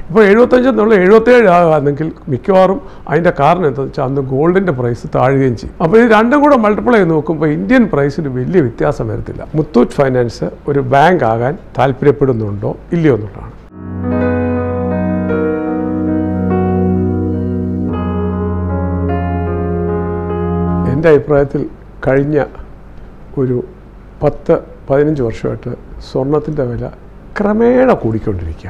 ഇപ്പോൾ എഴുപത്തഞ്ച് എന്നുള്ള എഴുപത്തേഴ് ആകാമെങ്കിൽ മിക്കവാറും അതിൻ്റെ കാരണം എന്താണെന്ന് വെച്ചാൽ അന്ന് ഗോൾഡിൻ്റെ പ്രൈസ് താഴുകയും ചെയ്യും അപ്പോൾ ഇത് രണ്ടും കൂടെ മൾട്ടിപ്ലൈ ചെയ്ത് നോക്കുമ്പോൾ ഇന്ത്യൻ പ്രൈസിന് വലിയ വ്യത്യാസം വരത്തില്ല മുത്തൂറ്റ് ഫൈനാൻസ് ഒരു ബാങ്ക് ആകാൻ താല്പര്യപ്പെടുന്നുണ്ടോ ഇല്ലയോ എന്നുള്ളതാണ് എൻ്റെ അഭിപ്രായത്തിൽ കഴിഞ്ഞ ഒരു പത്ത് പതിനഞ്ച് വർഷമായിട്ട് സ്വർണത്തിൻ്റെ വില ക്രമേണ കൂടിക്കൊണ്ടിരിക്കുക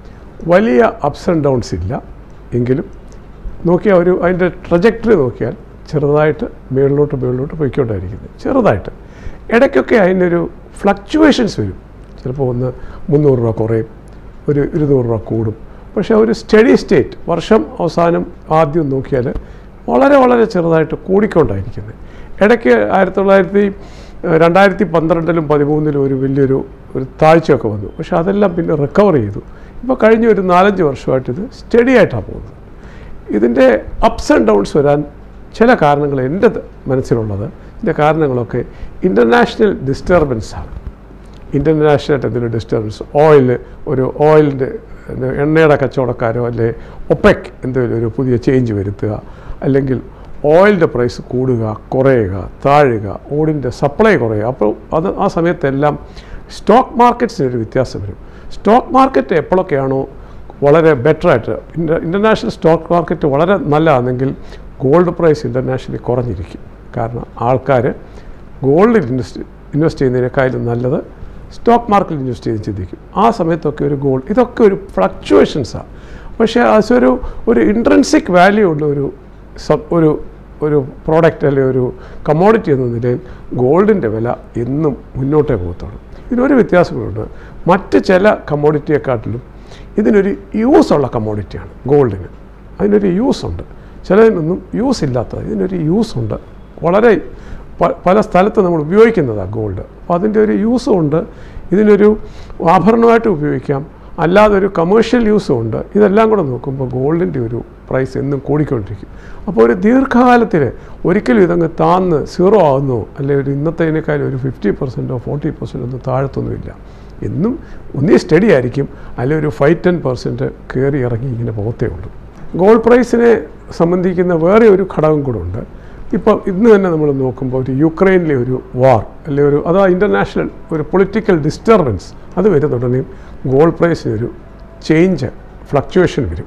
വലിയ അപ്സ് ആൻഡ് ഡൗൺസ് ഇല്ല എങ്കിലും നോക്കിയാൽ ഒരു അതിൻ്റെ ട്രജക്ടറി നോക്കിയാൽ ചെറുതായിട്ട് മേളിലോട്ട് മേളിലോട്ട് പോയിക്കൊണ്ടായിരിക്കുന്നത് ചെറുതായിട്ട് ഇടയ്ക്കൊക്കെ അതിനൊരു ഫ്ലക്ച്വേഷൻസ് വരും ചിലപ്പോൾ ഒന്ന് മുന്നൂറ് രൂപ കുറയും ഒരു ഇരുന്നൂറ് രൂപ കൂടും പക്ഷേ ഒരു സ്റ്റഡി സ്റ്റേറ്റ് വർഷം അവസാനം ആദ്യം നോക്കിയാൽ വളരെ വളരെ ചെറുതായിട്ട് കൂടിക്കൊണ്ടായിരിക്കുന്നത് ഇടയ്ക്ക് ആയിരത്തി തൊള്ളായിരത്തി ഏഹ്, രണ്ടായിരത്തി പന്ത്രണ്ടിലും പതിമൂന്നിലും ഒരു വലിയൊരു ഒരു താഴ്ചയൊക്കെ വന്നു പക്ഷേ അതെല്ലാം പിന്നെ റിക്കവർ ചെയ്തു ഇപ്പോൾ കഴിഞ്ഞ ഒരു നാലഞ്ച് വർഷമായിട്ട് ഇത് സ്റ്റഡി ആയിട്ടാണ് പോകുന്നത് ഇതിൻ്റെ അപ്സ് ആൻഡ് ഡൗൺസ് വരാൻ ചില കാരണങ്ങൾ എൻ്റെ ത- മനസ്സിലുള്ളത് ഇതിൻ്റെ കാരണങ്ങളൊക്കെ ഇൻ്റർനാഷണൽ ഡിസ്റ്റർബൻസാണ് ഇൻ്റർനാഷണൽ എന്തെങ്കിലും ഡിസ്റ്റർബൻസ് ഓയിൽ ഒരു ഓയിലിൻ്റെ എണ്ണയുടെ കച്ചവടക്കാരോ അല്ലെ ഒപ്പെക് എന്തെങ്കിലും ഒരു പുതിയ ചേഞ്ച് വരുത്തുക അല്ലെങ്കിൽ ഓയിലിൻ്റെ പ്രൈസ് കൂടുക കുറയുക താഴുക ഓയിലിൻ്റെ സപ്ലൈ കുറയുക അപ്പോൾ അത് ആ സമയത്തെല്ലാം സ്റ്റോക്ക് മാർക്കറ്റ്സിനൊരു വ്യത്യാസം വരും സ്റ്റോക്ക് മാർക്കറ്റ് എപ്പോഴൊക്കെയാണോ വളരെ ബെറ്ററായിട്ട് ഇൻ്റർ ഇൻ്റർനാഷണൽ സ്റ്റോക്ക് മാർക്കറ്റ് വളരെ നല്ലതാണെങ്കിൽ ഗോൾഡ് പ്രൈസ് ഇൻ്റർനാഷണലി കുറഞ്ഞിരിക്കും കാരണം ആൾക്കാർ ഗോൾഡിൽ ഇൻവെസ്റ്റ് ഇൻവെസ്റ്റ് ചെയ്യുന്നതിനേക്കാളും നല്ലത് സ്റ്റോക്ക് മാർക്കറ്റിൽ ഇൻവെസ്റ്റ് ചെയ്ത് ചിന്തിക്കും ആ സമയത്തൊക്കെ ഒരു ഗോൾഡ് ഇതൊക്കെ ഒരു ഫ്ലക്ച്വേഷൻസാണ് പക്ഷേ അതൊരു ഒരു ഇൻട്രൻസിക് വാല്യൂ ഉള്ള ഒരു സബ് ഒരു ഒരു പ്രോഡക്റ്റ് അല്ലെങ്കിൽ ഒരു കമ്മോഡിറ്റി എന്ന നിലയിൽ ഗോൾഡിൻ്റെ വില എന്നും മുന്നോട്ടേ പോകത്തുള്ളൂ ഇതിനൊരു വ്യത്യാസങ്ങളുണ്ട് മറ്റ് ചില കമ്മോഡിറ്റിയെക്കാട്ടിലും ഇതിനൊരു യൂസ് ഉള്ള കമ്മോഡിറ്റിയാണ് ഗോൾഡിന് അതിനൊരു യൂസ് ഉണ്ട് ചിലതിനൊന്നും യൂസ് ഇല്ലാത്തത് ഇതിനൊരു യൂസ് ഉണ്ട് വളരെ പ- പല സ്ഥലത്ത് നമ്മൾ ഉപയോഗിക്കുന്നതാണ് ഗോൾഡ് അപ്പോൾ അതിൻ്റെ ഒരു യൂസും ഉണ്ട് ഇതിനൊരു ആഭരണമായിട്ട് ഉപയോഗിക്കാം അല്ലാതെ ഒരു കമേഴ്ഷ്യൽ യൂസും ഉണ്ട് ഇതെല്ലാം കൂടെ നോക്കുമ്പോൾ ഗോൾഡിൻ്റെ ഒരു പ്രൈസ് എന്നും കൂടിക്കൊണ്ടിരിക്കും അപ്പോൾ ഒരു ദീർഘകാലത്തിൽ ഒരിക്കലും ഇതങ്ങ് താന്ന് സീറോ ആകുന്നോ അല്ലെങ്കിൽ ഒരു ഇന്നത്തേനേക്കാളും ഒരു ഫിഫ്റ്റി പെർസെൻറ്റോ ഫോർട്ടി പെർസെൻറ്റോ ഒന്നും താഴത്തൊന്നുമില്ല എന്നും ഒന്നീ സ്റ്റഡി ആയിരിക്കും അല്ലെങ്കിൽ ഒരു ഫൈവ് ടെൻ പെർസെൻറ്റ് കയറി ഇറങ്ങി ഇങ്ങനെ പോകത്തേ ഉള്ളൂ ഗോൾഡ് പ്രൈസിനെ സംബന്ധിക്കുന്ന വേറെ ഒരു ഘടകം കൂടെ ഉണ്ട് ഇപ്പോൾ ഇന്ന് തന്നെ നമ്മൾ നോക്കുമ്പോൾ ഒരു യുക്രൈനിലെ ഒരു വാർ അല്ലെങ്കിൽ ഒരു അതാ ഇൻ്റർനാഷണൽ ഒരു പൊളിറ്റിക്കൽ ഡിസ്റ്റർബൻസ് അത് വരുന്നുണ്ടെങ്കിൽ ഗോൾഡ് പ്രൈസിനൊരു ചേഞ്ച് ഫ്ലക്ച്വേഷൻ വരും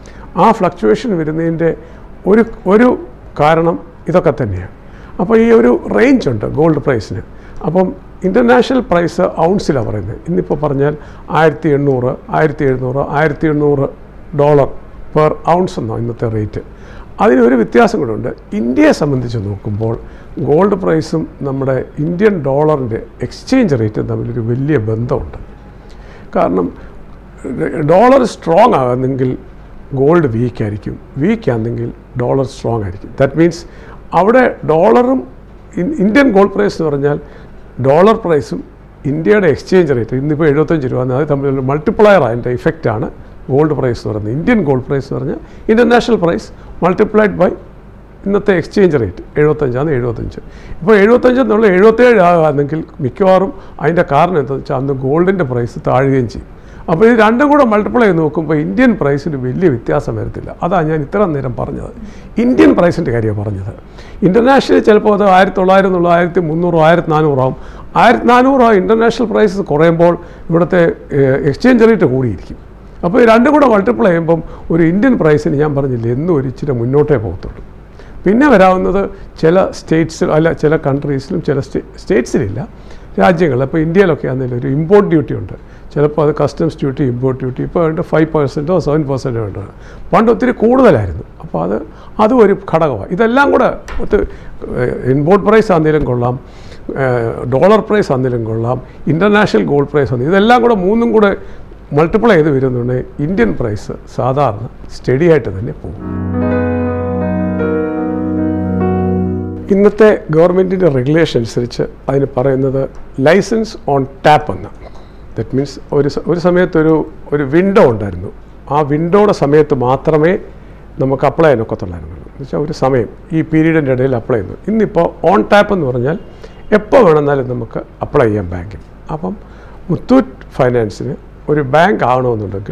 ആ ഫ്ലക്ച്വേഷൻ വരുന്നതിൻ്റെ ഒരു ഒരു കാരണം ഇതൊക്കെ തന്നെയാണ് അപ്പോൾ ഈ ഒരു റേഞ്ച് ഉണ്ട് ഗോൾഡ് പ്രൈസിന് അപ്പം ഇൻ്റർനാഷണൽ പ്രൈസ് ഔൺസിലാണ് പറയുന്നത് ഇന്നിപ്പോൾ പറഞ്ഞാൽ ആയിരത്തി എണ്ണൂറ് ആയിരത്തി എഴുന്നൂറ് ആയിരത്തി എണ്ണൂറ് ഡോളർ പെർ ഔൺസ് എന്നോ ഇന്നത്തെ റേറ്റ് അതിനൊരു വ്യത്യാസം കൂടെ ഉണ്ട് ഇന്ത്യയെ സംബന്ധിച്ച് നോക്കുമ്പോൾ ഗോൾഡ് പ്രൈസും നമ്മുടെ ഇന്ത്യൻ ഡോളറിൻ്റെ എക്സ്ചേഞ്ച് റേറ്റും തമ്മിലൊരു വലിയ ബന്ധമുണ്ട് കാരണം ഡോളർ സ്ട്രോങ് ആകുന്നെങ്കിൽ ഗോൾഡ് വീക്ക് ആയിരിക്കും വീക്ക് ആണെങ്കിൽ ഡോളർ സ്ട്രോങ് ആയിരിക്കും ദാറ്റ് മീൻസ് അവിടെ ഡോളറും ഇൻ- ഇന്ത്യൻ ഗോൾഡ് പ്രൈസ് എന്ന് പറഞ്ഞാൽ ഡോളർ പ്രൈസും ഇന്ത്യയുടെ എക്സ്ചേഞ്ച് റേറ്റ് ഇന്നിപ്പോൾ എഴുപത്തഞ്ച് രൂപ അത് തമ്മിലുള്ള മൾട്ടിപ്ലയർ അതിൻ്റെ ഇഫക്റ്റാണ് ഗോൾഡ് പ്രൈസ് എന്ന് പറയുന്നത് ഇന്ത്യൻ ഗോൾഡ് പ്രൈസ് എന്ന് പറഞ്ഞാൽ ഇൻ്റർനാഷണൽ പ്രൈസ് മൾട്ടിപ്ലൈഡ് ബൈ ഇന്നത്തെ എക്സ്ചേഞ്ച് റേറ്റ് എഴുപത്തഞ്ചാണ് എഴുപത്തഞ്ച് ഇപ്പോൾ എഴുപത്തഞ്ച് എന്നുള്ള എഴുപത്തേഴ് ആകാമെങ്കിൽ മിക്കവാറും അതിൻ്റെ കാരണം എന്താണെന്ന് വെച്ചാൽ അന്ന് ഗോൾഡിൻ്റെ പ്രൈസ് താഴുകയും ചെയ്യും അപ്പോൾ ഇത് രണ്ടും കൂടെ മൾട്ടിപ്ലൈ ചെയ്ത് നോക്കുമ്പോൾ ഇന്ത്യൻ പ്രൈസിന് വലിയ വ്യത്യാസം വരത്തില്ല അതാണ് ഞാൻ ഇത്ര നേരം പറഞ്ഞത് ഇന്ത്യൻ പ്രൈസിൻ്റെ കാര്യമാണ് പറഞ്ഞത് ഇൻ്റർനാഷണൽ ചിലപ്പോൾ അത് ആയിരത്തി തൊള്ളായിരം എന്നുള്ള ആയിരത്തി മുന്നൂറോ ആയിരത്തി നാനൂറാവും ആയിരത്തി നാനൂറോ ഇൻ്റർനാഷണൽ പ്രൈസ് കുറയുമ്പോൾ ഇവിടുത്തെ എക്സ്ചേഞ്ച് റേറ്റ് കൂടിയിരിക്കും അപ്പോൾ ഈ രണ്ടും കൂടെ മൾട്ടിപ്ലൈ ചെയ്യുമ്പം ഒരു ഇന്ത്യൻ പ്രൈസിന് ഞാൻ പറഞ്ഞില്ല എന്നും ഒരു ഇച്ചിരി മുന്നോട്ടേ പോകത്തുള്ളൂ പിന്നെ വരാവുന്നത് ചില സ്റ്റേറ്റ്സിൽ അല്ല ചില കൺട്രീസിലും ചില സ്റ്റേ സ്റ്റേറ്റ്സിലില്ല രാജ്യങ്ങളിൽ അപ്പോൾ ഇന്ത്യയിലൊക്കെ ആണെങ്കിലും ഒരു ഇമ്പോർട്ട് ഡ്യൂട്ടി ഉണ്ട് ചിലപ്പോൾ അത് കസ്റ്റംസ് ഡ്യൂട്ടി ഇമ്പോർട്ട് ഡ്യൂട്ടി ഇപ്പോൾ ഉണ്ട് ഫൈവ് പെർസെൻറ്റോ സെവൻ പെർസെൻറ്റോ ഉണ്ട് പണ്ട് ഒത്തിരി കൂടുതലായിരുന്നു അപ്പോൾ അത് അതും ഒരു ഘടകമാണ് ഇതെല്ലാം കൂടെ ഒത്തിരി ഇമ്പോർട്ട് പ്രൈസ് ആണെങ്കിലും കൊള്ളാം ഡോളർ പ്രൈസ് ആണെങ്കിലും കൊള്ളാം ഇൻ്റർനാഷണൽ ഗോൾഡ് പ്രൈസ് ആണെങ്കിലും ഇതെല്ലാം കൂടെ മൂന്നും കൂടെ മൾട്ടിപ്ലൈ ചെയ്ത് വരുന്നുണ്ടെങ്കിൽ ഇന്ത്യൻ പ്രൈസ് സാധാരണ സ്റ്റഡി ആയിട്ട് തന്നെ പോകും ഇന്നത്തെ ഗവൺമെൻറ്റിൻ്റെ റെഗുലേഷൻ അനുസരിച്ച് അതിന് പറയുന്നത് ലൈസൻസ് ഓൺ ടാപ്പ് എന്ന് ദറ്റ് മീൻസ് ഒരു സ- ഒരു സമയത്തൊരു ഒരു വിൻഡോ ഉണ്ടായിരുന്നു ആ വിൻഡോയുടെ സമയത്ത് മാത്രമേ നമുക്ക് അപ്ലൈ ചെയ്യാൻ ഒക്കത്തുള്ളായിരുന്നു എന്ന് വെച്ചാൽ ഒരു സമയം ഈ പീരീഡിൻ്റെ ഇടയിൽ അപ്ലൈ ചെയ്യുന്നു ഇന്നിപ്പോൾ ഓൺ ടാപ്പ് എന്ന് പറഞ്ഞാൽ എപ്പോൾ വേണമെന്നാലും നമുക്ക് അപ്ലൈ ചെയ്യാം ബാങ്കിൽ അപ്പം മുത്തൂറ്റ് ഫൈനാൻസിന് ഒരു ബാങ്ക് ആകണമെന്നുണ്ടെങ്കിൽ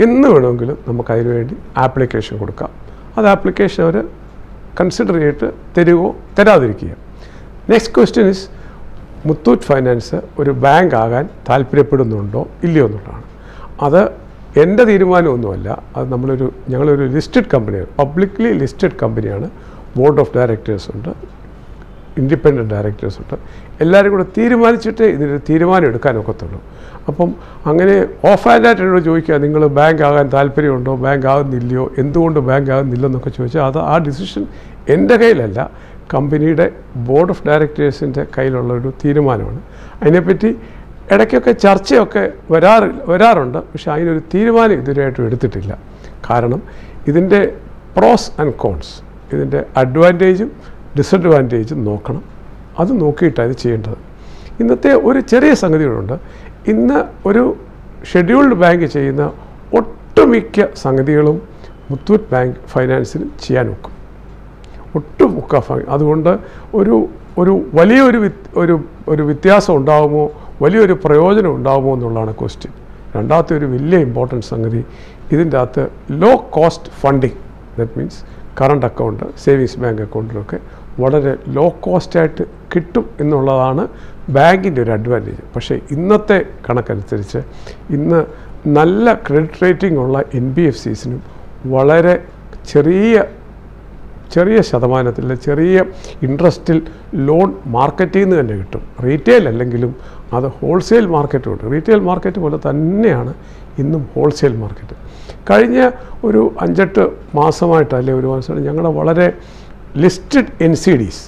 എന്ന് വേണമെങ്കിലും നമുക്ക് അതിന് വേണ്ടി ആപ്ലിക്കേഷൻ കൊടുക്കാം അത് ആപ്ലിക്കേഷൻ അവർ കൺസിഡർ ചെയ്തിട്ട് തരുമോ തരാതിരിക്കുക next question is Muthoot finance ഒരു ബാങ്ക് ആകാൻ താല്പര്യപ്പെടുന്നുണ്ടോ ഇല്ലയോ എന്നുള്ളതാണ് അത് എൻ്റെ തീരുമാനമൊന്നുമല്ല അത് നമ്മളൊരു ഞങ്ങളൊരു ലിസ്റ്റഡ് കമ്പനിയാണ് പബ്ലിക്ലി ലിസ്റ്റഡ് കമ്പനിയാണ് ബോർഡ് ഓഫ് ഡയറക്ടേഴ്സ് ഉണ്ട് ഇൻഡിപെൻഡൻറ്റ് ഡയറക്ടേഴ്സ് ഉണ്ട് എല്ലാവരും കൂടെ തീരുമാനിച്ചിട്ട് ഇതിനൊരു തീരുമാനം എടുക്കാൻ ഒക്കത്തുള്ളൂ അപ്പം അങ്ങനെ ഓഫ് ഹാൻഡായിട്ട് എന്നോട് ചോദിക്കുക നിങ്ങൾ ബാങ്ക് ആകാൻ താല്പര്യമുണ്ടോ ബാങ്ക് ആകുന്നില്ലയോ എന്തുകൊണ്ട് ബാങ്ക് ആകുന്നില്ലെന്നൊക്കെ ചോദിച്ചാൽ അത് ആ ഡിസിഷൻ എൻ്റെ കയ്യിലല്ല കമ്പനിയുടെ ബോർഡ് ഓഫ് ഡയറക്ടേഴ്സിൻ്റെ കയ്യിലുള്ള ഒരു തീരുമാനമാണ് അതിനെപ്പറ്റി ഇടയ്ക്കൊക്കെ ചർച്ചയൊക്കെ വരാറ് വരാറുണ്ട് പക്ഷേ അതിനൊരു തീരുമാനം ഇതുവരെയായിട്ടും എടുത്തിട്ടില്ല കാരണം ഇതിൻ്റെ പ്രോസ് ആൻഡ് കോൺസ് ഇതിൻ്റെ അഡ്വാൻറ്റേജും ഡിസഡ്വാൻറ്റേജും നോക്കണം അത് നോക്കിയിട്ടാണ് ഇത് ചെയ്യേണ്ടത് ഇന്നത്തെ ഒരു ചെറിയ സംഗതികളുണ്ട് ഇന്ന് ഒരു ഷെഡ്യൂൾഡ് ബാങ്ക് ചെയ്യുന്ന ഒട്ടുമിക്ക സംഗതികളും മുത്തൂറ്റ് ബാങ്ക് ഫൈനാൻസിൽ ചെയ്യാൻ ഒക്കും ഒട്ടുമുക്ക ഫ- അതുകൊണ്ട് ഒരു ഒരു വലിയൊരു വിത്- ഒരു ഒരു വ്യത്യാസം ഉണ്ടാകുമോ വലിയൊരു പ്രയോജനം ഉണ്ടാകുമോ എന്നുള്ളതാണ് ക്വസ്റ്റ്യൻ രണ്ടാമത്തെ ഒരു വലിയ ഇമ്പോർട്ടൻറ്റ് സംഗതി ഇതിൻ്റെ അകത്ത് low cost funding that means current account savings bank അക്കൗണ്ടിലൊക്കെ വളരെ ലോ കോസ്റ്റായിട്ട് കിട്ടും എന്നുള്ളതാണ് ബാങ്കിൻ്റെ ഒരു അഡ്വാൻറ്റേജ് പക്ഷേ ഇന്നത്തെ കണക്കനുസരിച്ച് ഇന്ന് നല്ല ക്രെഡിറ്റ് റേറ്റിംഗ് ഉള്ള എൻ ബി എഫ് സിസിനും വളരെ ചെറിയ ചെറിയ ശതമാനത്തിൽ ചെറിയ ഇൻട്രസ്റ്റിൽ ലോൺ മാർക്കറ്റിൽ നിന്ന് തന്നെ കിട്ടും റീറ്റെയിൽ അല്ലെങ്കിലും അത് ഹോൾസെയിൽ മാർക്കറ്റുണ്ട് റീറ്റെയിൽ മാർക്കറ്റ് പോലെ തന്നെയാണ് ഇന്നും ഹോൾസെയിൽ മാർക്കറ്റ് കഴിഞ്ഞ ഒരു അഞ്ചെട്ട് മാസമായിട്ട് അല്ലെ ഒരു മാസമായിട്ട് ഞങ്ങളുടെ വളരെ ലിസ്റ്റഡ് എൻ സി ഡീസ്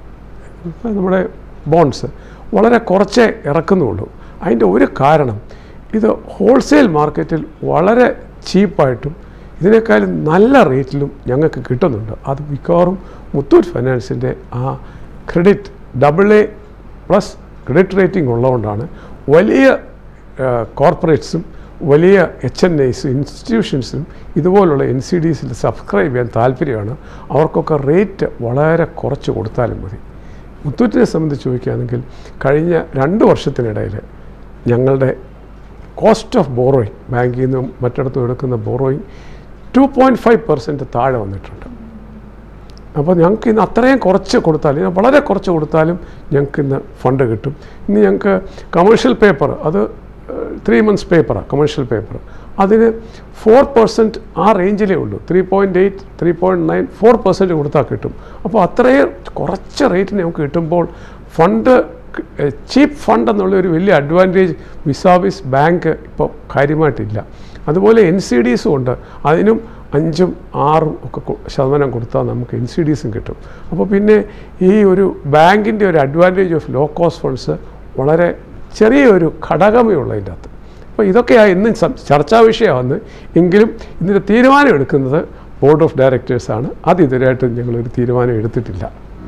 നമ്മുടെ ബോൺസ് വളരെ കുറച്ചേ ഇറക്കുന്നുള്ളൂ അതിൻ്റെ ഒരു കാരണം ഇത് ഹോൾസെയിൽ മാർക്കറ്റിൽ വളരെ ചീപ്പായിട്ടും ഇതിനേക്കാളും നല്ല റേറ്റിലും ഞങ്ങൾക്ക് കിട്ടുന്നുണ്ട് അത് മിക്കവാറും മുത്തൂറ്റ് ഫൈനാൻസിൻ്റെ ആ credit double A plus credit rating ഉള്ളതുകൊണ്ടാണ് വലിയ കോർപ്പറേറ്റ്സും വലിയ എച്ച് എൻ ഐസും ഇൻസ്റ്റിറ്റ്യൂഷൻസും ഇതുപോലുള്ള എൻ സി ഡിസിൽ സബ്സ്ക്രൈബ് ചെയ്യാൻ താല്പര്യമാണ് അവർക്കൊക്കെ റേറ്റ് വളരെ കുറച്ച് കൊടുത്താലും മതി മുത്തൂറ്റിനെ സംബന്ധിച്ച് ചോദിക്കുകയാണെങ്കിൽ കഴിഞ്ഞ രണ്ട് വർഷത്തിനിടയിൽ ഞങ്ങളുടെ കോസ്റ്റ് ഓഫ് ബോറോയിങ് ബാങ്കിൽ നിന്നും മറ്റിടത്തും എടുക്കുന്ന borrowing two point five percent താഴെ വന്നിട്ടുണ്ട് അപ്പോൾ ഞങ്ങൾക്ക് ഇന്ന് അത്രയും കുറച്ച് കൊടുത്താലും ഇന്ന് വളരെ കുറച്ച് കൊടുത്താലും ഞങ്ങൾക്ക് ഇന്ന് ഫണ്ട് കിട്ടും ഇന്ന് ഞങ്ങൾക്ക് കമേഴ്ഷ്യൽ പേപ്പർ അത് ത്രീ മന്ത്സ് പേപ്പറാണ് കമേഴ്ഷ്യൽ പേപ്പർ അതിന് ഫോർ പെർസെൻറ്റ് ആ റേഞ്ചിലേ ഉള്ളൂ three point eight three point nine four percent കൊടുത്താൽ കിട്ടും അപ്പോൾ അത്രയും കുറച്ച് റേറ്റിന് നമുക്ക് കിട്ടുമ്പോൾ ഫണ്ട് ചീപ്പ് ഫണ്ട് എന്നുള്ള ഒരു വലിയ അഡ്വാൻറ്റേജ് വിസാബിസ് ബാങ്ക് ഇപ്പോൾ കാര്യമായിട്ടില്ല അതുപോലെ എൻ സി ഡീസും ഉണ്ട് അതിനും അഞ്ചും ആറും ഒക്കെ കൊ- ശതമാനം കൊടുത്താൽ നമുക്ക് എൻ സി ഡീസും കിട്ടും അപ്പോൾ പിന്നെ ഈ ഒരു ബാങ്കിൻ്റെ ഒരു advantage of low cost funds വളരെ ചെറിയൊരു ഘടകമേ ഉള്ളൂ അതിൻ്റെ അകത്ത് അപ്പോൾ ഇതൊക്കെയാണ് ഇന്നും സം- ചർച്ചാ വിഷയമാണ് എങ്കിലും ഇതിൻ്റെ തീരുമാനം എടുക്കുന്നത് ബോർഡ് ഓഫ് ഡയറക്ടേഴ്സാണ് അത് ഇതുവരെയായിട്ടും ഞങ്ങളൊരു തീരുമാനം എടുത്തിട്ടില്ല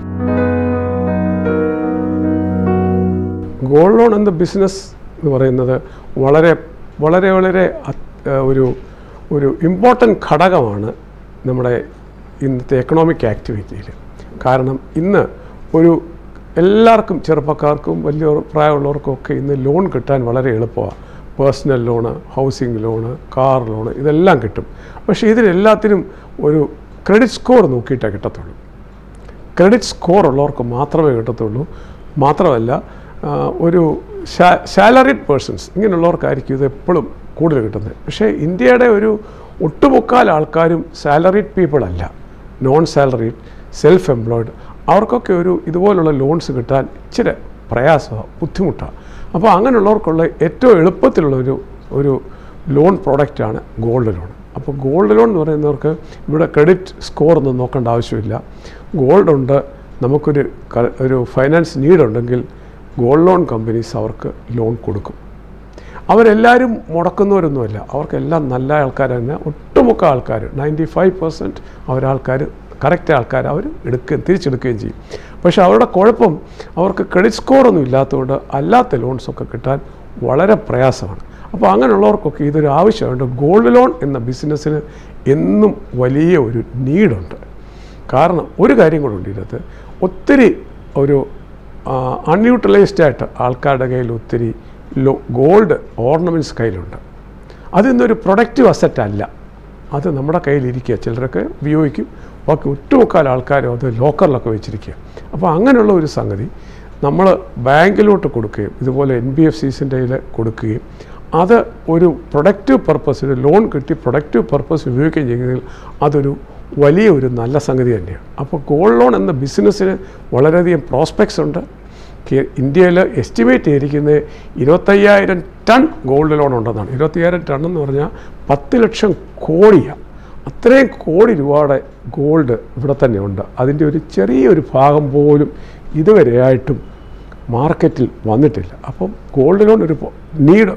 ഗോൾഡ് ലോൺ എന്ന ബിസിനസ് എന്ന് പറയുന്നത് വളരെ വളരെ വളരെ അത്- ഏഹ് ഒരു ഒരു ഇമ്പോർട്ടൻ്റ് ഘടകമാണ് നമ്മുടെ ഇന്നത്തെ എക്കണോമിക് ആക്ടിവിറ്റിയിൽ കാരണം ഇന്ന് ഒരു എല്ലാവർക്കും ചെറുപ്പക്കാർക്കും വലിയ പ്രായമുള്ളവർക്കും ഒക്കെ ഇന്ന് ലോൺ കിട്ടാൻ വളരെ എളുപ്പമാണ് personal loan housing loan car loan ഇതെല്ലാം കിട്ടും പക്ഷേ ഇതിനെല്ലാത്തിനും ഒരു ക്രെഡിറ്റ് സ്കോർ നോക്കിയിട്ടേ കിട്ടത്തുള്ളൂ ക്രെഡിറ്റ് സ്കോർ ഉള്ളവർക്ക് മാത്രമേ കിട്ടത്തുള്ളൂ മാത്രമല്ല ആ, ഒരു സാലറിഡ് പേഴ്സൺസ് ഇങ്ങനെയുള്ളവർക്കായിരിക്കും ഇത് എപ്പോഴും കൂടുതൽ കിട്ടുന്നത് പക്ഷേ ഇന്ത്യയുടെ ഒരു ഒട്ടുമുക്കാൽ ആൾക്കാരും സാലറിഡ് പീപ്പിൾ അല്ല നോൺ സാലറിഡ് സെൽഫ് എംപ്ലോയ്ഡ് അവർക്കൊക്കെ ഒരു ഇതുപോലുള്ള ലോൺസ് കിട്ടാൻ ഇച്ചിരി പ്രയാസമാണ് ബുദ്ധിമുട്ടാണ് അപ്പോൾ അങ്ങനെയുള്ളവർക്കുള്ള ഏറ്റവും എളുപ്പത്തിലുള്ള ഒരു ഒരു ലോൺ പ്രോഡക്റ്റാണ് ഗോൾഡ് ലോൺ അപ്പോൾ ഗോൾഡ് ലോൺ എന്ന് പറയുന്നവർക്ക് ഇവിടെ ക്രെഡിറ്റ് സ്കോർ ഒന്നും നോക്കേണ്ട ആവശ്യമില്ല ഗോൾഡ് ഉണ്ട് നമുക്കൊരു ക- ഒരു ഫൈനാൻസ് നീഡ് ഉണ്ടെങ്കിൽ ഗോൾഡ് ലോൺ കമ്പനീസ് അവർക്ക് ലോൺ കൊടുക്കും അവരെല്ലാവരും മുടക്കുന്നവരൊന്നുമല്ല അവർക്കെല്ലാം നല്ല ആൾക്കാർ തന്നെ ഒട്ടുമുക്ക ആൾക്കാർ നയൻറ്റി ഫൈവ് പെർസെൻറ്റ് അവരാൾക്കാർ കറക്റ്റ് ആൾക്കാർ അവർ എടുക്കുകയും തിരിച്ചെടുക്കുകയും ചെയ്യും പക്ഷേ അവരുടെ കുഴപ്പം അവർക്ക് ക്രെഡിറ്റ് സ്കോറൊന്നും ഇല്ലാത്തതുകൊണ്ട് അല്ലാത്ത ലോൺസൊക്കെ കിട്ടാൻ വളരെ പ്രയാസമാണ് അപ്പോൾ അങ്ങനെയുള്ളവർക്കൊക്കെ ഇതൊരു ആവശ്യമുണ്ട് ഗോൾഡ് ലോൺ എന്ന ബിസിനസ്സിന് എന്നും വലിയ ഒരു നീഡുണ്ട് കാരണം ഒരു കാര്യം കൂടെ ഉണ്ട് ഇതിനകത്ത് ഒത്തിരി ഒരു അൺയൂട്ടിലൈസ്ഡ് ആയിട്ട് ആൾക്കാരുടെ കയ്യിൽ ഒത്തിരി ലോ ഗോൾഡ് ഓർണമെൻറ്റ്സ് കയ്യിലുണ്ട് അതിന്നൊരു പ്രൊഡക്റ്റീവ് അസറ്റ് അല്ല അത് നമ്മുടെ കയ്യിലിരിക്കുക ചിലരൊക്കെ ഉപയോഗിക്കും ബാക്കി ഒട്ടുമുക്കാൽ ആൾക്കാരും അത് ലോക്കറിലൊക്കെ വെച്ചിരിക്കുക അപ്പോൾ അങ്ങനെയുള്ള ഒരു സംഗതി നമ്മൾ ബാങ്കിലോട്ട് കൊടുക്കുകയും ഇതുപോലെ എൻ ബി എഫ് സിസിൻ്റെ കൊടുക്കുകയും അത് ഒരു പ്രൊഡക്റ്റീവ് പർപ്പസിന് ലോൺ കിട്ടി പ്രൊഡക്റ്റീവ് പർപ്പസ് ഉപയോഗിക്കുകയും ചെയ്യുന്നതിൽ അതൊരു വലിയ ഒരു നല്ല സംഗതി തന്നെയാണ് അപ്പോൾ ഗോൾഡ് ലോൺ എന്ന ബിസിനസ്സിന് വളരെയധികം പ്രോസ്പെക്ട്സ് ഉണ്ട് കേ- ഇന്ത്യയിൽ എസ്റ്റിമേറ്റ് ചെയ്തിരിക്കുന്നത് ഇരുപത്തയ്യായിരം ടൺ ഗോൾഡ് ലോൺ ഉണ്ടെന്നാണ് ഇരുപത്തയ്യായിരം ടൺ എന്ന് പറഞ്ഞാൽ പത്ത് ലക്ഷം കോടിയാണ് അത്രയും കോടി രൂപയുടെ ഗോൾഡ് ഇവിടെ തന്നെ ഉണ്ട് അതിൻ്റെ ഒരു ചെറിയൊരു ഭാഗം പോലും ഇതുവരെയായിട്ടും മാർക്കറ്റിൽ വന്നിട്ടില്ല അപ്പം ഗോൾഡ് ലോൺ ഒരു നീഡ്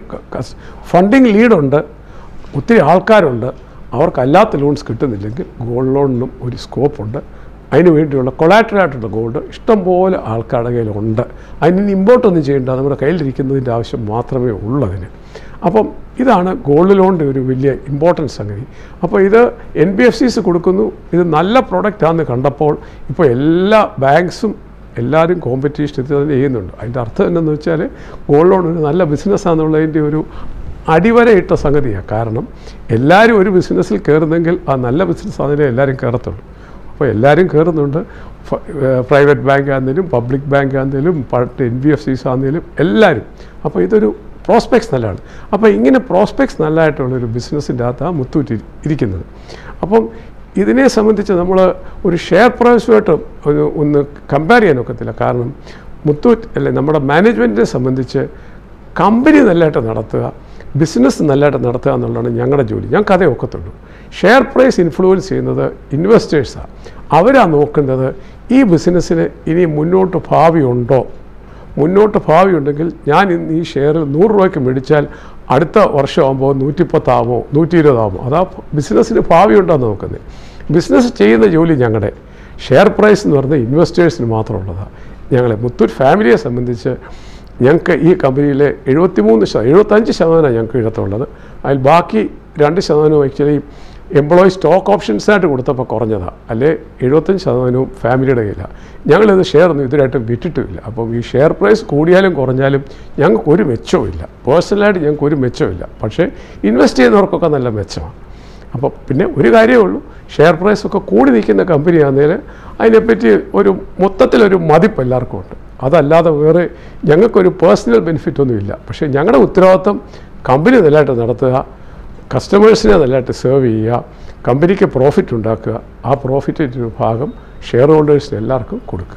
ഫണ്ടിങ് ലീഡുണ്ട് ഒത്തിരി ആൾക്കാരുണ്ട് അവർക്കല്ലാത്ത ലോൺസ് കിട്ടുന്നില്ലെങ്കിൽ ഗോൾഡ് ലോണിനും ഒരു സ്കോപ്പുണ്ട് അതിന് വേണ്ടിയുള്ള കൊളാറ്ററായിട്ടുള്ള ഗോൾഡ് ഇഷ്ടംപോലെ ആൾക്കാരുടെ കയ്യിലുണ്ട് അതിന് ഇമ്പോർട്ടൊന്നും ചെയ്യേണ്ട നമ്മുടെ കയ്യിലിരിക്കുന്നതിൻ്റെ ആവശ്യം മാത്രമേ ഉള്ളതിന് അപ്പം ഇതാണ് ഗോൾഡ് ലോണിൻ്റെ ഒരു വലിയ ഇമ്പോർട്ടൻസ് സംഗതി അപ്പോൾ ഇത് എൻ ബി എഫ് സിസ് കൊടുക്കുന്നു ഇത് നല്ല പ്രോഡക്റ്റ് ആണെന്ന് കണ്ടപ്പോൾ ഇപ്പോൾ എല്ലാ ബാങ്ക്സും എല്ലാവരും കോമ്പറ്റീഷൻ ഇത് തന്നെ ചെയ്യുന്നുണ്ട് അതിൻ്റെ അർത്ഥം എന്തെന്ന് വെച്ചാൽ ഗോൾഡ് ലോൺ ഒരു നല്ല ബിസിനസ്സാണെന്നുള്ളതിൻ്റെ ഒരു അടിവരയിട്ട സംഗതിയാണ് കാരണം എല്ലാവരും ഒരു ബിസിനസ്സിൽ കയറുന്നെങ്കിൽ ആ നല്ല ബിസിനസ് അതിനെ എല്ലാവരും കയറത്തുള്ളൂ അപ്പോൾ എല്ലാവരും കയറുന്നുണ്ട് പ്രൈവറ്റ് ബാങ്ക് ആണെങ്കിലും പബ്ലിക് ബാങ്ക് ആണെങ്കിലും പട്ട് എൻ ബി എഫ് സിസ് ആണെങ്കിലും എല്ലാവരും അപ്പോൾ ഇതൊരു പ്രോസ്പെക്ട്സ് നല്ലതാണ് അപ്പോൾ ഇങ്ങനെ പ്രോസ്പെക്ട്സ് നല്ലതായിട്ടുള്ളൊരു ബിസിനസ്സിൻ്റെ അകത്താണ് മുത്തൂറ്റ് ഇരി- ഇരിക്കുന്നത് അപ്പം ഇതിനെ സംബന്ധിച്ച് നമ്മൾ ഒരു ഷെയർ പ്രൈസുമായിട്ട് ഒരു ഒന്ന് കമ്പയർ ചെയ്യാൻ ഒക്കത്തില്ല കാരണം മുത്തൂറ്റ് അല്ലെ നമ്മുടെ മാനേജ്മെൻറ്റിനെ സംബന്ധിച്ച് കമ്പനി നല്ലതായിട്ട് നടത്തുക ബിസിനസ് നല്ലതായിട്ട് നടത്തുക എന്നുള്ളതാണ് ഞങ്ങളുടെ ജോലി ഞങ്ങൾക്ക് അതേ ഒക്കത്തുള്ളൂ ഷെയർ പ്രൈസ് ഇൻഫ്ലുവൻസ് ചെയ്യുന്നത് ഇൻവെസ്റ്റേഴ്സാണ് അവരാണ് നോക്കുന്നത് ഈ ബിസിനസ്സിന് ഇനി മുന്നോട്ട് ഭാവിയുണ്ടോ മുന്നോട്ട് ഭാവിയുണ്ടെങ്കിൽ ഞാൻ ഇന്ന് ഈ ഷെയറിൽ നൂറ് രൂപയ്ക്ക് മേടിച്ചാൽ അടുത്ത വർഷമാകുമ്പോൾ നൂറ്റിപ്പത്താമോ നൂറ്റി ഇരുപതാമോ അതാ ബിസിനസ്സിന് ഭാവിയുണ്ടോയെന്ന് നോക്കുന്നത് ബിസിനസ് ചെയ്യുന്ന ജോലി ഞങ്ങളുടെ ഷെയർ പ്രൈസ് എന്ന് പറയുന്നത് ഇൻവെസ്റ്റേഴ്സിന് മാത്രമുള്ളതാണ് ഞങ്ങളെ മുത്തൂറ്റ് ഫാമിലിയെ സംബന്ധിച്ച് ഞങ്ങൾക്ക് ഈ കമ്പനിയിലെ എഴുപത്തിമൂന്ന് ശതമാനം എഴുപത്തഞ്ച് ശതമാനമാണ് ഞങ്ങൾക്ക് ഇടത്തുള്ളത് അതിൽ ബാക്കി രണ്ട് ശതമാനവും ആക്ച്വലി എംപ്ലോയി സ്റ്റോക്ക് ഓപ്ഷൻസായിട്ട് കൊടുത്തപ്പോൾ കുറഞ്ഞതാണ് അല്ലെ എഴുപത്തഞ്ച് ശതമാനവും ഫാമിലിയുടെ കയ്യിലാണ് ഞങ്ങളിത് ഷെയർ ഒന്നും ഇതിനായിട്ട് വിറ്റിട്ടുമില്ല അപ്പം ഈ ഷെയർ പ്രൈസ് കൂടിയാലും കുറഞ്ഞാലും ഞങ്ങൾക്ക് ഒരു മെച്ചവും ഇല്ല പേഴ്സണലായിട്ട് ഞങ്ങൾക്ക് ഒരു മെച്ചമില്ല പക്ഷേ ഇൻവെസ്റ്റ് ചെയ്യുന്നവർക്കൊക്കെ നല്ല മെച്ചമാണ് അപ്പോൾ പിന്നെ ഒരു കാര്യമേ ഉള്ളൂ ഷെയർ പ്രൈസ് ഒക്കെ കൂടി നിൽക്കുന്ന കമ്പനിയാണെങ്കിൽ അതിനെപ്പറ്റി ഒരു മൊത്തത്തിലൊരു മതിപ്പ് എല്ലാവർക്കും ഉണ്ട് അതല്ലാതെ വേറെ ഞങ്ങൾക്കൊരു പേഴ്സണൽ ബെനിഫിറ്റ് ഒന്നുമില്ല പക്ഷേ ഞങ്ങളുടെ ഉത്തരവാദിത്വം കമ്പനി നല്ലതായിട്ട് നടത്തുക കസ്റ്റമേഴ്സിനെ നല്ലതായിട്ട് സെർവ് ചെയ്യുക കമ്പനിക്ക് പ്രോഫിറ്റ് ഉണ്ടാക്കുക ആ പ്രോഫിറ്റിൻ്റെ ഒരു ഭാഗം ഷെയർ ഹോൾഡേഴ്സിന് എല്ലാവർക്കും കൊടുക്കുക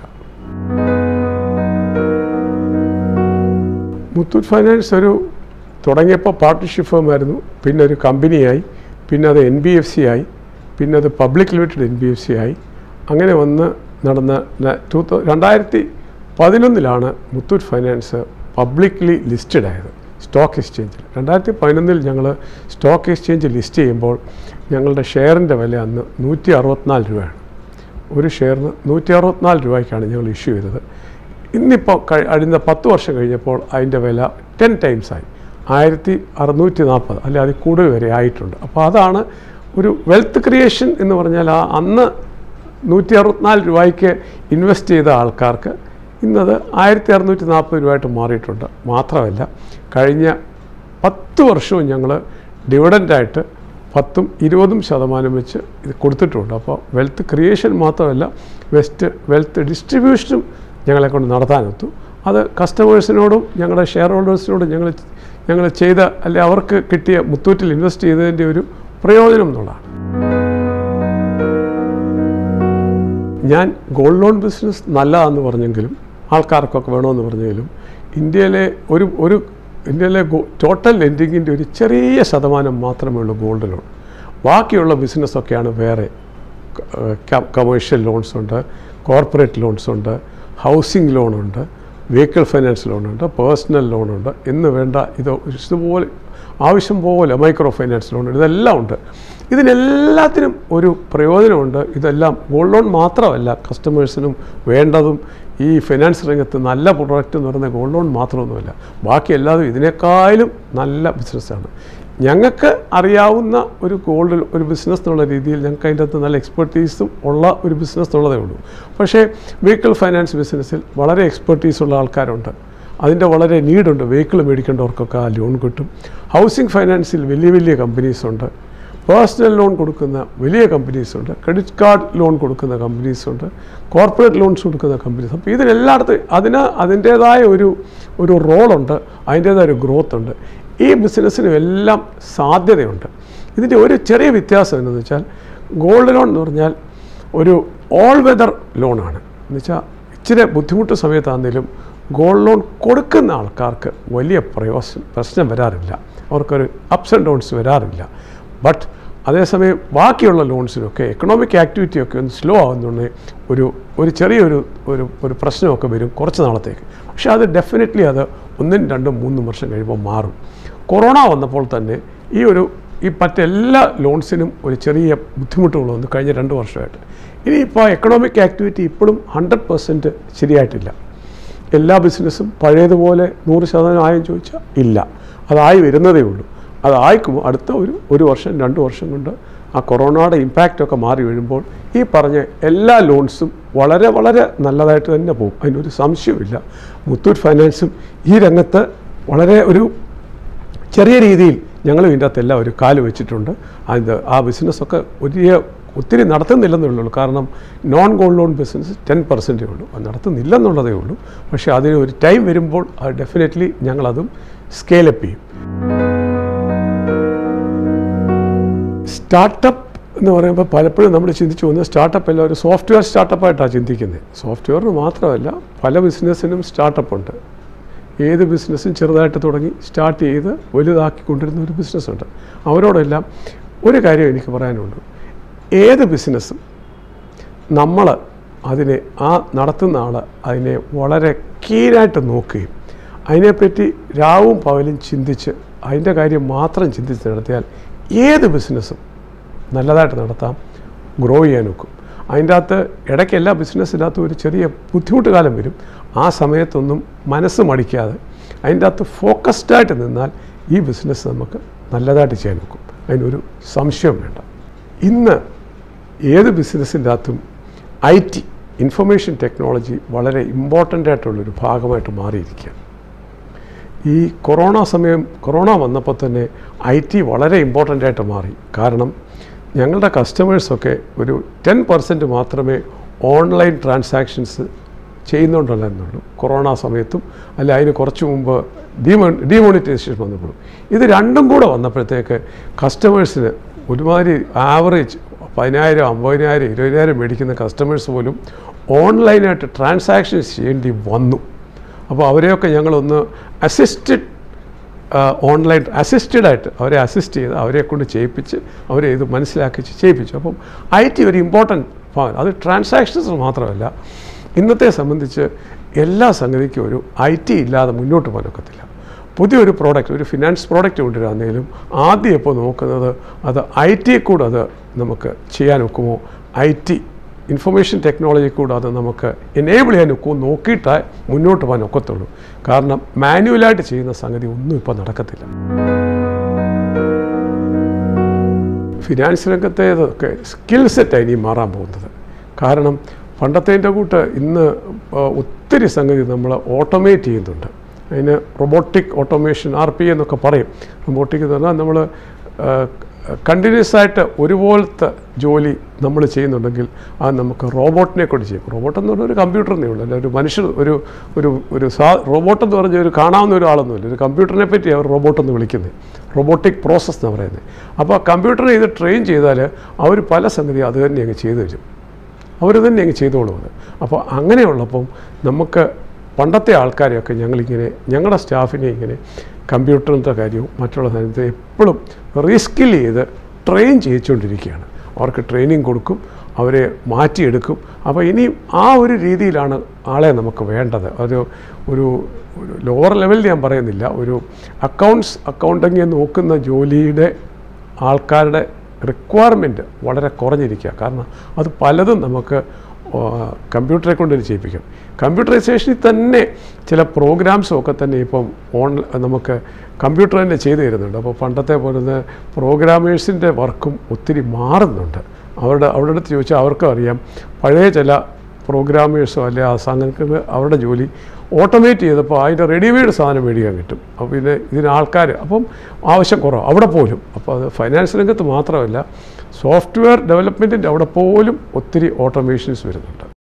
മുത്തൂറ്റ് ഫൈനാൻസ് ഒരു തുടങ്ങിയപ്പോൾ പാർട്ട്ണർഷിപ്പ് ഫേമായിരുന്നു പിന്നെ ഒരു കമ്പനിയായി പിന്നെ അത് എൻ ബി എഫ് സി ആയി പിന്നെ അത് public limited N B F C ആയി അങ്ങനെ വന്ന് നടന്ന ന- ടൂ തൗ രണ്ടായിരത്തി പതിനൊന്നിലാണ് മുത്തൂറ്റ് ഫൈനാൻസ് പബ്ലിക്ലി ലിസ്റ്റഡ് ആയത് സ്റ്റോക്ക് എക്സ്ചേഞ്ചിൽ രണ്ടായിരത്തി പതിനൊന്നിൽ ഞങ്ങൾ സ്റ്റോക്ക് എക്സ്ചേഞ്ച് ലിസ്റ്റ് ചെയ്യുമ്പോൾ ഞങ്ങളുടെ ഷെയറിൻ്റെ വില അന്ന് നൂറ്റി അറുപത്തിനാല് രൂപയാണ് ഒരു ഷെയറിന് നൂറ്റി അറുപത്തിനാല് രൂപയ്ക്കാണ് ഞങ്ങൾ ഇഷ്യൂ ചെയ്തത് ഇന്നിപ്പോൾ കഴി കഴിഞ്ഞ പത്ത് വർഷം കഴിഞ്ഞപ്പോൾ അതിൻ്റെ വില ടെൻ ടൈംസ് ആയി ആയിരത്തി അറുന്നൂറ്റി നാൽപ്പത് അല്ലെ അതിൽ കൂടുതൽ വരെ ആയിട്ടുണ്ട് അപ്പോൾ അതാണ് ഒരു വെൽത്ത് ക്രിയേഷൻ എന്ന് പറഞ്ഞാൽ ആ അന്ന് നൂറ്റി അറുപത്തിനാല് രൂപയ്ക്ക് ഇൻവെസ്റ്റ് ചെയ്ത ആൾക്കാർക്ക് ഇന്നത് ആയിരത്തി അറുന്നൂറ്റി നാൽപ്പത് രൂപയായിട്ട് മാറിയിട്ടുണ്ട് മാത്രമല്ല കഴിഞ്ഞ പത്ത് വർഷവും ഞങ്ങൾ ഡിവിഡൻ്റായിട്ട് പത്തും ഇരുപതും ശതമാനം വെച്ച് ഇത് കൊടുത്തിട്ടുണ്ട് അപ്പോൾ വെൽത്ത് ക്രിയേഷൻ മാത്രമല്ല വെസ്റ്റ് വെൽത്ത് ഡിസ്ട്രിബ്യൂഷനും ഞങ്ങളെ കൊണ്ട് നടത്താനൊത്തു അത് കസ്റ്റമേഴ്സിനോടും ഞങ്ങളുടെ ഷെയർ ഹോൾഡേഴ്സിനോടും ഞങ്ങൾ ഞങ്ങൾ ചെയ്ത അല്ലെ അവർക്ക് കിട്ടിയ മുത്തൂറ്റിൽ ഇൻവെസ്റ്റ് ചെയ്തതിൻ്റെ ഒരു പ്രയോജനം എന്നുള്ളതാണ് ഞാൻ ഗോൾഡ് ലോൺ ബിസിനസ് നല്ലതാണെന്ന് പറഞ്ഞെങ്കിലും ആൾക്കാർക്കൊക്കെ വേണമെന്ന് പറഞ്ഞെങ്കിലും ഇന്ത്യയിലെ ഒരു ഒരു ഇന്ത്യയിലെ ടോട്ടൽ ലെൻഡിങ്ങിൻ്റെ ഒരു ചെറിയ ശതമാനം മാത്രമേ ഉള്ളൂ ഗോൾഡ് ലോൺ ബാക്കിയുള്ള ബിസിനസ്സൊക്കെയാണ് വേറെ കമേഴ്ഷ്യൽ ലോൺസ് ഉണ്ട് കോർപ്പറേറ്റ് ലോൺസ് ഉണ്ട് ഹൗസിംഗ് ലോണുണ്ട് വെഹിക്കിൾ ഫൈനാൻസ് ലോണുണ്ട് പേഴ്സണൽ ലോണുണ്ട് എന്ന് വേണ്ട ഇത് ഇതുപോലെ ആവശ്യം പോലെ മൈക്രോ ഫൈനാൻസ് ലോൺ ഇതെല്ലാം ഉണ്ട് ഇതിനെല്ലാത്തിനും ഒരു പ്രയോജനമുണ്ട് ഇതെല്ലാം ഗോൾഡ് ലോൺ മാത്രമല്ല കസ്റ്റമേഴ്സിനും വേണ്ടതും ഈ ഫിനാൻസ് രംഗത്ത് നല്ല പ്രൊഡക്റ്റ് എന്ന് പറയുന്നത് ഗോൾഡ് ലോൺ മാത്രമൊന്നുമല്ല ബാക്കി എല്ലാതും ഇതിനേക്കാളും നല്ല ബിസിനസ്സാണ് ഞങ്ങൾക്ക് അറിയാവുന്ന ഒരു ഗോൾഡ് ഒരു ബിസിനസ് എന്നുള്ള രീതിയിൽ ഞങ്ങൾക്ക് അതിൻ്റെ അകത്ത് നല്ല എക്സ്പെർട്ടീസും ഉള്ള ഒരു ബിസിനസ് എന്നുള്ളതേ ഉള്ളൂ പക്ഷേ വെഹിക്കിൾ ഫൈനാൻസ് ബിസിനസ്സിൽ വളരെ എക്സ്പെർട്ടീസ് ഉള്ള ആൾക്കാരുണ്ട് അതിൻ്റെ വളരെ നീഡുണ്ട് വെഹിക്കിൾ മേടിക്കേണ്ടവർക്കൊക്കെ ആ ലോൺ കിട്ടും ഹൗസിംഗ് ഫൈനാൻസിൽ വലിയ വലിയ കമ്പനീസ് ഉണ്ട് പേഴ്സണൽ ലോൺ കൊടുക്കുന്ന വലിയ കമ്പനീസ് ഉണ്ട് ക്രെഡിറ്റ് കാർഡ് ലോൺ കൊടുക്കുന്ന കമ്പനീസ് ഉണ്ട് കോർപ്പറേറ്റ് ലോൺസ് കൊടുക്കുന്ന കമ്പനീസ് അപ്പോൾ ഇതിനെല്ലായിടത്തും അതിന് അതിൻ്റേതായ ഒരു ഒരു റോളുണ്ട് അതിൻ്റേതായ ഒരു ഗ്രോത്ത് ഉണ്ട് ഈ ബിസിനസ്സിനും എല്ലാം സാധ്യതയുണ്ട് ഇതിൻ്റെ ഒരു ചെറിയ വ്യത്യാസം എന്താണെന്ന് വെച്ചാൽ ഗോൾഡ് ലോൺ എന്ന് പറഞ്ഞാൽ ഒരു ഓൾ വെതർ ലോണാണ് എന്ന് വെച്ചാൽ ഇച്ചിരി ബുദ്ധിമുട്ട് സമയത്താണെങ്കിലും ഗോൾഡ് ലോൺ കൊടുക്കുന്ന ആൾക്കാർക്ക് വലിയ പ്രയോജനം പ്രശ്നം വരാറില്ല അവർക്കൊരു അപ്സ് ആൻഡ് ഡൗൺസ് വരാറില്ല ബട്ട് അതേസമയം ബാക്കിയുള്ള ലോൺസിനൊക്കെ എക്കണോമിക് ആക്ടിവിറ്റി ഒക്കെ ഒന്ന് സ്ലോ ആകുന്നുണ്ടെങ്കിൽ ഒരു ഒരു ചെറിയൊരു ഒരു ഒരു പ്രശ്നമൊക്കെ വരും കുറച്ച് നാളത്തേക്ക് പക്ഷേ അത് ഡെഫിനറ്റ്ലി അത് ഒന്നും രണ്ടും മൂന്നും വർഷം കഴിയുമ്പോൾ മാറും കൊറോണ വന്നപ്പോൾ തന്നെ ഈ ഒരു ഈ മറ്റെല്ലാ ലോൺസിനും ഒരു ചെറിയ ബുദ്ധിമുട്ടുകൾ വന്നു കഴിഞ്ഞ രണ്ട് വർഷമായിട്ട് ഇനിയിപ്പോൾ എക്കണോമിക് ആക്ടിവിറ്റി ഇപ്പോഴും ഹൺഡ്രഡ് പെർസെൻറ്റ് ശരിയായിട്ടില്ല എല്ലാ ബിസിനസ്സും പഴയതുപോലെ നൂറ് ശതമാനം ആയും ചോദിച്ചാൽ ഇല്ല അതായി വരുന്നതേ ഉള്ളൂ അതായിക്കും അടുത്ത ഒരു ഒരു വർഷം രണ്ട് വർഷം കൊണ്ട് ആ കൊറോണയുടെ ഇമ്പാക്റ്റൊക്കെ മാറി വീഴുമ്പോൾ ഈ പറഞ്ഞ എല്ലാ ലോൺസും വളരെ വളരെ നല്ലതായിട്ട് തന്നെ പോകും അതിനൊരു സംശയമില്ല മുത്തൂറ്റ് ഫൈനാൻസും ഈ രംഗത്ത് വളരെ ഒരു ചെറിയ രീതിയിൽ ഞങ്ങളും ഇതിൻ്റെ അകത്തെല്ലാം ഒരു കാല് വെച്ചിട്ടുണ്ട് അത് ആ ബിസിനസ്സൊക്കെ വലിയ ഒത്തിരി നടത്തുന്നില്ലെന്നേ ഉള്ളൂ കാരണം non gold loan business ten പെർസെൻറ്റേ ഉള്ളൂ അത് നടത്തുന്നില്ലെന്നുള്ളതേ ഉള്ളൂ പക്ഷേ അതിന് ഒരു ടൈം വരുമ്പോൾ അത് ഡെഫിനറ്റ്ലി ഞങ്ങളതും സ്കെയിലപ്പ് ചെയ്യും സ്റ്റാർട്ടപ്പ് എന്ന് പറയുമ്പോൾ പലപ്പോഴും നമ്മൾ ചിന്തിച്ചു പോകുന്നത് സ്റ്റാർട്ടപ്പ് അല്ല ഒരു സോഫ്റ്റ്വെയർ സ്റ്റാർട്ടപ്പായിട്ടാണ് ചിന്തിക്കുന്നത് സോഫ്റ്റ്വെയറിന് മാത്രമല്ല പല ബിസിനസ്സിനും സ്റ്റാർട്ടപ്പ് ഉണ്ട് ഏത് ബിസിനസ്സും ചെറുതായിട്ട് തുടങ്ങി സ്റ്റാർട്ട് ചെയ്ത് വലുതാക്കി കൊണ്ടിരുന്ന ഒരു ബിസിനസ്സുണ്ട് അവരോടെല്ലാം ഒരു കാര്യം എനിക്ക് പറയാനുള്ളൂ ഏത് ബിസിനസ്സും നമ്മൾ അതിനെ ആ നടത്തുന്ന ആൾ അതിനെ വളരെ കീനായിട്ട് നോക്കുകയും അതിനെപ്പറ്റി രാവും പകലും ചിന്തിച്ച് അതിൻ്റെ കാര്യം മാത്രം ചിന്തിച്ച് നടത്തിയാൽ ഏത് ബിസിനസ്സും നല്ലതായിട്ട് നടത്താം ഗ്രോ ചെയ്യാൻ നോക്കും അതിൻ്റെ അകത്ത് ഇടയ്ക്ക് എല്ലാ ബിസിനസ്സിൻ്റെ അകത്തും ഒരു ചെറിയ ബുദ്ധിമുട്ട് കാലം വരും ആ സമയത്തൊന്നും മനസ്സ് മടിക്കാതെ അതിൻ്റെ അകത്ത് ഫോക്കസ്ഡായിട്ട് നിന്നാൽ ഈ ബിസിനസ് നമുക്ക് നല്ലതായിട്ട് ചെയ്യാൻ നോക്കും അതിനൊരു സംശയം വേണ്ട ഇന്ന് ഏത് ബിസിനസ്സിൻ്റെ അകത്തും ഐ ടി ഇൻഫർമേഷൻ ടെക്നോളജി വളരെ ഇമ്പോർട്ടൻ്റ് ആയിട്ടുള്ളൊരു ഭാഗമായിട്ട് മാറിയിരിക്കുകയാണ് ഈ കൊറോണ സമയം കൊറോണ വന്നപ്പോൾ തന്നെ ഐ ടി വളരെ ഇമ്പോർട്ടൻ്റ് ആയിട്ട് മാറി കാരണം ഞങ്ങളുടെ കസ്റ്റമേഴ്സൊക്കെ ഒരു ടെൻ പെർസെൻറ്റ് മാത്രമേ ഓൺലൈൻ ട്രാൻസാക്ഷൻസ് ചെയ്യുന്നുണ്ടല്ലെന്നുള്ളൂ കൊറോണ സമയത്തും അല്ല അതിന് കുറച്ച് മുമ്പ് ഡിമോ ഡിമോണിറ്റൈസേഷൻ വന്നപ്പോഴും ഇത് രണ്ടും കൂടെ വന്നപ്പോഴത്തേക്ക് കസ്റ്റമേഴ്സിന് ഒരുമാതിരി ആവറേജ് പതിനായിരം അമ്പതിനായിരം ഇരുപതിനായിരം മേടിക്കുന്ന കസ്റ്റമേഴ്സ് പോലും ഓൺലൈനായിട്ട് ട്രാൻസാക്ഷൻസ് ചെയ്യേണ്ടി വന്നു അപ്പോൾ അവരെയൊക്കെ ഞങ്ങളൊന്ന് അസിസ്റ്റഡ് ഓൺലൈൻ അസിസ്റ്റഡ് ആയിട്ട് അവരെ അസിസ്റ്റ് ചെയ്ത് അവരെ കൊണ്ട് ചെയ്യിപ്പിച്ച് അവരെ ഇത് മനസ്സിലാക്കിച്ച് ചെയ്യിപ്പിച്ചു അപ്പം ഐ ടി ഒരു ഇമ്പോർട്ടൻറ്റ് ഭാഗം അത് ട്രാൻസാക്ഷൻസ് മാത്രമല്ല ഇന്നത്തെ സംബന്ധിച്ച് എല്ലാ സംഗതിക്കും ഒരു ഐ ടി ഇല്ലാതെ മുന്നോട്ട് പോകാനൊക്കത്തില്ല പുതിയൊരു പ്രോഡക്റ്റ് ഒരു ഫിനാൻസ് പ്രോഡക്റ്റ് കൊണ്ടുവരാന്നേലും ആദ്യം ഇപ്പോൾ നോക്കുന്നത് അത് ഐ ടി കൂടെ അത് നമുക്ക് ചെയ്യാൻ ഒക്കുമോ ഐ ടി ഇൻഫർമേഷൻ ടെക്നോളജി കൂടെ അത് നമുക്ക് എനേബിൾ ചെയ്യാൻ ഒക്കുമോ നോക്കിയിട്ടേ മുന്നോട്ട് പോകാൻ ഒക്കത്തുള്ളൂ കാരണം മാനുവലായിട്ട് ചെയ്യുന്ന സംഗതി ഒന്നും ഇപ്പോൾ നടക്കത്തില്ല ഫിനാൻസ് രംഗത്തേതൊക്കെ സ്കിൽ സെറ്റായി ഇനി മാറാൻ പോകുന്നത് കാരണം പണ്ടത്തേൻ്റെ കൂട്ട് ഇന്ന് ആ, ഒത്തിരി സംഗതി നമ്മൾ ഓട്ടോമേറ്റ് ചെയ്യുന്നുണ്ട് അതിന് റൊബോട്ടിക് ഓട്ടോമേഷൻ ആർ പി എന്നൊക്കെ പറയും റൊബോട്ടിക് എന്ന് പറഞ്ഞാൽ നമ്മൾ കണ്ടിന്യൂസ് ആയിട്ട് ഒരുപോലത്തെ ജോലി നമ്മൾ ചെയ്യുന്നുണ്ടെങ്കിൽ അത് നമുക്ക് റോബോട്ടിനെ കൊണ്ട് ചെയ്യും റോബോട്ട് എന്ന് പറഞ്ഞാൽ ഒരു കമ്പ്യൂട്ടറിനെ ഉള്ളൂ അല്ല ഒരു മനുഷ്യർ ഒരു ഒരു ഒരു സാ റോബോട്ട് എന്ന് പറഞ്ഞാൽ ഒരു കാണാവുന്ന ഒരാളൊന്നുമില്ല ഒരു കമ്പ്യൂട്ടറിനെ പറ്റി അവർ റോബോട്ട് എന്ന് വിളിക്കുന്നത് റോബോട്ടിക് പ്രോസസ്സ് എന്ന് പറയുന്നത് അപ്പോൾ കമ്പ്യൂട്ടറിനെ ഇത് ട്രെയിൻ ചെയ്താൽ അവർ പല സംഗതി അത് തന്നെ അങ്ങ് ചെയ്തു തരും അവർ തന്നെ അങ്ങ് ചെയ്തോളും അത് അപ്പോൾ അങ്ങനെയുള്ളപ്പം നമുക്ക് പണ്ടത്തെ ആൾക്കാരെയൊക്കെ ഞങ്ങളിങ്ങനെ ഞങ്ങളുടെ സ്റ്റാഫിനെ ഇങ്ങനെ കമ്പ്യൂട്ടറിൻ്റെ കാര്യവും മറ്റുള്ള സാധനത്തെ എപ്പോഴും റീസ്കിൽ ചെയ്ത് ട്രെയിൻ ചെയ്യിച്ചുകൊണ്ടിരിക്കുകയാണ് അവർക്ക് ട്രെയിനിങ് കൊടുക്കും അവരെ മാറ്റിയെടുക്കും അപ്പോൾ ഇനിയും ആ ഒരു രീതിയിലാണ് ആളെ നമുക്ക് വേണ്ടത് ഒരു ഒരു ഒരു ലോവർ ലെവലിൽ ഞാൻ പറയുന്നില്ല ഒരു അക്കൗണ്ട്സ് അക്കൗണ്ടിങ് നോക്കുന്ന ജോലിയുടെ ആൾക്കാരുടെ റിക്വയർമെൻറ്റ് വളരെ കുറഞ്ഞിരിക്കുക കാരണം അത് പലതും നമുക്ക് ആ, കമ്പ്യൂട്ടറെ കൊണ്ട് ഇത് ചെയ്യിപ്പിക്കും കമ്പ്യൂട്ടറൈസേഷനിൽ തന്നെ ചില പ്രോഗ്രാംസും ഒക്കെ തന്നെ ഇപ്പം ഓൺ നമുക്ക് കമ്പ്യൂട്ടർ തന്നെ ചെയ്തു തരുന്നുണ്ട് അപ്പോൾ പണ്ടത്തെ പോലെ പ്രോഗ്രാമേഴ്സിൻ്റെ വർക്കും ഒത്തിരി മാറുന്നുണ്ട് അവരുടെ അവരുടെ അടുത്ത് ചോദിച്ചാൽ അവർക്കും അറിയാം പഴയ ചില പ്രോഗ്രാമേഴ്സോ അല്ലെ ആ സംഘങ്ങൾക്ക് അവരുടെ ജോലി ഓട്ടോമേറ്റ് ചെയ്തപ്പോൾ അതിൻ്റെ റെഡിമെയ്ഡ് സാധനം മേടിക്കാൻ കിട്ടും അപ്പോൾ പിന്നെ ഇതിന് ആൾക്കാർ അപ്പം ആവശ്യം കുറവ് അവിടെ പോലും അപ്പോൾ അത് ഫൈനാൻസ് രംഗത്ത് മാത്രമല്ല സോഫ്റ്റ്വെയർ ഡെവലപ്മെൻറ്റിൻ്റെ അവിടെ പോലും ഒത്തിരി ഓട്ടോമേഷൻസ് വരുന്നുണ്ട്